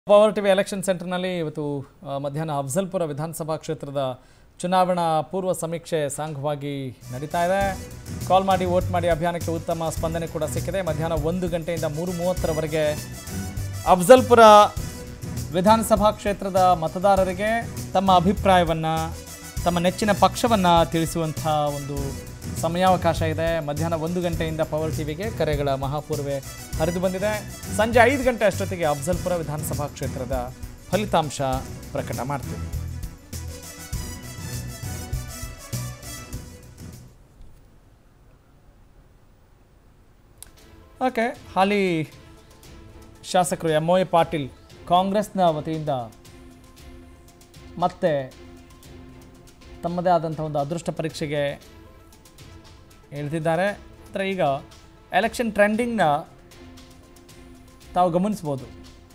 power TV election ಸೆಂಟರ್ನಲ್ಲಿ ಇವತ್ತು ಆ, ಮಧ್ಯಾಹ್ನ ಅಫ್ಜಲ್ಪುರ ವಿಧಾನಸಭಾ ಕ್ಷೇತ್ರದ ಚುನಾವಣಾ ಪೂರ್ವ ಸಮೀಕ್ಷೆ ಸಾಂಘವಾಗಿ ನಡೀತಾ ಇದೆ ಕಾಲ್ ಮಾಡಿ ವೋಟ್ ಮಾಡಿ ಅಭಿಯಾನಕ್ಕೆ ಉತ್ತಮ ಸ್ಪಂದನೆ ಕೂಡ ಸಿಕ್ಕಿದೆ ಮಧ್ಯಾಹ್ನ ಒಂದು ಗಂಟೆಯಿಂದ ಮೂರು ಮೂವತ್ತರವರೆಗೆ ಅಫ್ಜಲ್ಪುರ ವಿಧಾನಸಭಾ ಕ್ಷೇತ್ರದ ಮತದಾರರಿಗೆ ತಮ್ಮ ಅಭಿಪ್ರಾಯವನ್ನು ತಮ್ಮ ನೆಚ್ಚಿನ ಪಕ್ಷವನ್ನು ತಿಳಿಸುವಂಥ ಒಂದು ಸಮಯಾವಕಾಶ ಇದೆ ಮಧ್ಯಾಹ್ನ ಒಂದು ಗಂಟೆಯಿಂದ ಪವರ್ ಟಿವಿಗೆ ಕರೆಗಳ ಮಹಾಪೂರ್ವೆ ಹರಿದು ಬಂದಿದೆ ಸಂಜೆ ಐದು ಗಂಟೆ ಅಷ್ಟೊತ್ತಿಗೆ ಅಫ್ಜಲ್ಪುರ ವಿಧಾನಸಭಾ ಕ್ಷೇತ್ರದ ಫಲಿತಾಂಶ ಪ್ರಕಟ ಮಾಡ್ತೀವಿ ಓಕೆ ಹಾಲಿ ಶಾಸಕರು ಎಂ ಒ ಎ ಪಾಟೀಲ್ ಕಾಂಗ್ರೆಸ್ನ ವತಿಯಿಂದ ಮತ್ತೆ ತಮ್ಮದೇ ಆದಂಥ ಒಂದು ಅದೃಷ್ಟ ಪರೀಕ್ಷೆಗೆ ಇಳಿದಿದ್ದಾರೆ ಅಂದರೆ ಈಗ ಎಲೆಕ್ಷನ್ ಟ್ರೆಂಡಿಂಗ್ನ ತಾವು ಗಮನಿಸ್ಬೋದು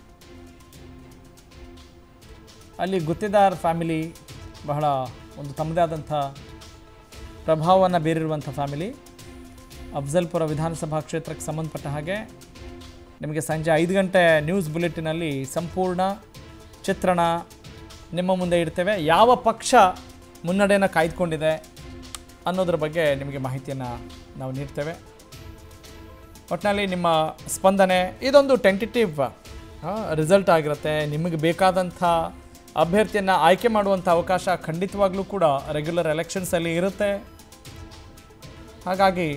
ಅಲ್ಲಿ ಗುತ್ತಿದಾರ್ ಫ್ಯಾಮಿಲಿ ಬಹಳ ಒಂದು ತಮ್ಮದೇ ಆದಂಥ ಪ್ರಭಾವವನ್ನು ಬೀರಿರುವಂಥ ಫ್ಯಾಮಿಲಿ ಅಫ್ಜಲ್ಪುರ ವಿಧಾನಸಭಾ ಕ್ಷೇತ್ರಕ್ಕೆ ಸಂಬಂಧಪಟ್ಟ ಹಾಗೆ ನಿಮಗೆ ಸಂಜೆ ಐದು ಗಂಟೆ ನ್ಯೂಸ್ ಬುಲೆಟಿನಲ್ಲಿ ಸಂಪೂರ್ಣ ಚಿತ್ರಣ ನಿಮ್ಮ ಮುಂದೆ ಇಡ್ತೇವೆ ಯಾವ ಪಕ್ಷ ಮುನ್ನಡೆಯನ್ನು ಕಾಯ್ದುಕೊಂಡಿದೆ ಅನ್ನೋದ್ರ ಬಗ್ಗೆ ನಿಮಗೆ ಮಾಹಿತಿಯನ್ನು ನಾವು ನೀಡ್ತೇವೆ ಒಟ್ಟಿನಲ್ಲಿ ನಿಮ್ಮ ಸ್ಪಂದನೆ ಇದೊಂದು ಟೆಂಟಿಟಿವ್ ರಿಸಲ್ಟ್ ಆಗಿರುತ್ತೆ ನಿಮಗೆ ಬೇಕಾದಂಥ ಅಭ್ಯರ್ಥಿಯನ್ನು ಆಯ್ಕೆ ಮಾಡುವಂಥ ಅವಕಾಶ ಖಂಡಿತವಾಗ್ಲೂ ಕೂಡ ರೆಗ್ಯುಲರ್ ಎಲೆಕ್ಷನ್ಸಲ್ಲಿ ಇರುತ್ತೆ ಹಾಗಾಗಿ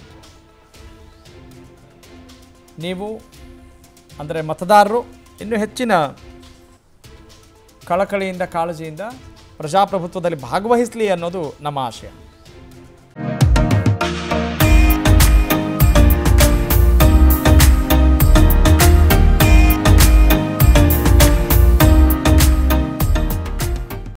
ನೀವು ಅಂದರೆ ಮತದಾರರು ಇನ್ನೂ ಹೆಚ್ಚಿನ ಕಳಕಳಿಯಿಂದ ಕಾಳಜಿಯಿಂದ ಪ್ರಜಾಪ್ರಭುತ್ವದಲ್ಲಿ ಭಾಗವಹಿಸಲಿ ಅನ್ನೋದು ನಮ್ಮ ಆಶಯ